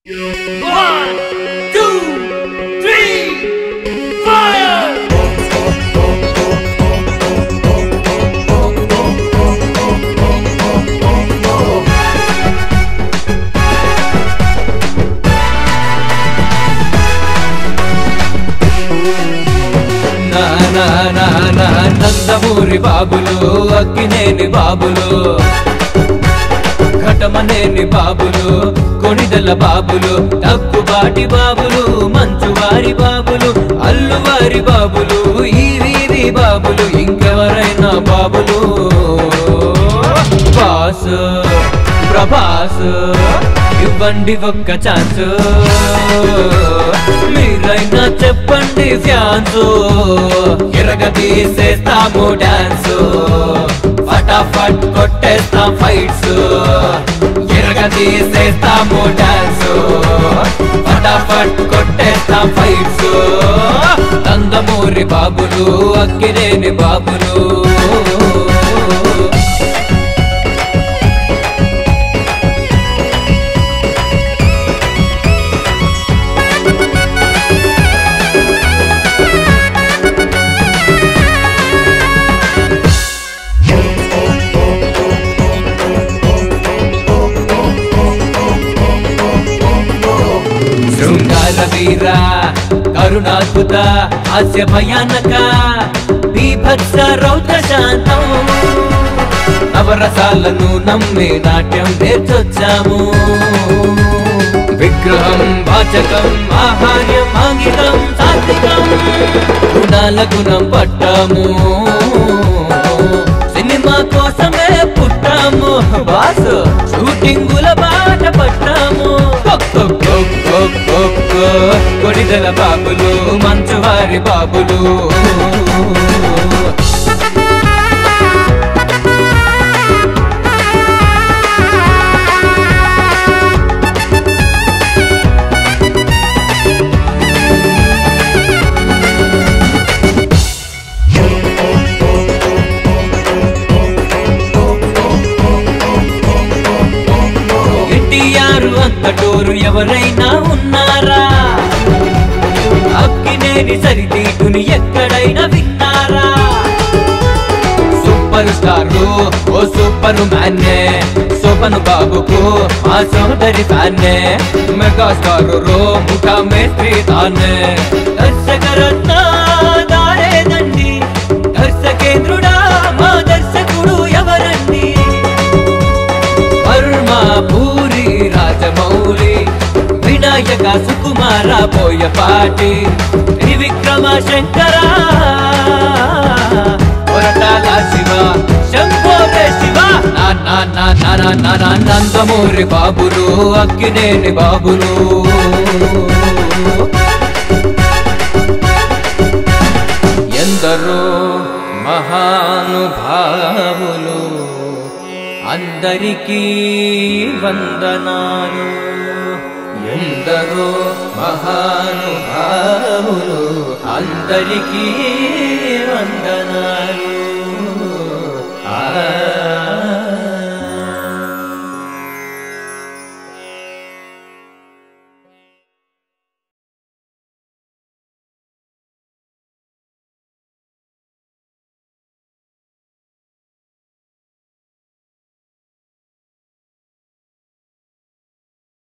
One, two, three, fire! నా నా నా నా నందమూరి బాబులు అక్కినేని బాబులు ఘటమనేని బాబులు కొణిదల బాబులు తక్కుబాటి బాబులు మంచువారి బాబులు అల్లువారి బాబులు ఈ వీధి బాబులు ఇంకెవరైనా బాబులు బాస్ ప్రభాస్ ఇవ్వండి ఒక్క ఛాన్స్ మీరైనా చెప్పండి ఫ్యాన్స్ ఎరగ తీసేస్తాము డాన్స్ ఫటాఫట్ కొట్టేస్తాం ఫైట్స్ ఎరగ తీసేస్తాము డాన్స్ ఫటాఫట్ కొట్టేస్తాం ఫైట్స్ నందమూరి బాబులు అక్కినేని బాబులు శృంగార వీర కరుణాద్భుత హాస్య భయానక బీభత్స రౌద్ర శాంతం నవరసాలను నమ్మే నాట్యం నేర్చొచ్చాము విగ్రహం వాచకం ఆహార్యం ఆంగికం సాత్వికం గుణాల గుణం పట్టాము సినిమా కోసమే పుట్టాము బాస్ షూటింగుల బాట పట్టాము కొడిదల బాబులు మంచువారి బాబులు ఎన్టీఆర్ అంతటోరు ఎవరైనా ఉన్నారా అక్కినేని సరితీటుని ఎక్కడైనా విన్నారా సూపర్ స్టార్ ఓ సూపర్ మ్యాన్నే శోభను బాబుకు ఆ సోదరి ఫ్యాన్నే మెగా స్టార్ రో ముఖ మేస్త్రి తానే దర్శకరత్న దారేదండి దర్శకేంద్రుడా మా దర్శకుడు ఎవరండి వర్మ పూరి రాజమౌళి వినాయక సుకుమార బోయపాటి త్రివిక్రమ శంకర కొరటాల శివ శంభోరే శివ నా నా నా నా నా నా నా నందమూరి బాబులు అక్కినేని బాబులు ఎందరో మహానుభావులు అందరికీ వందనాలు ఎందరో మహానుభావులు అందరికీ వందనాలు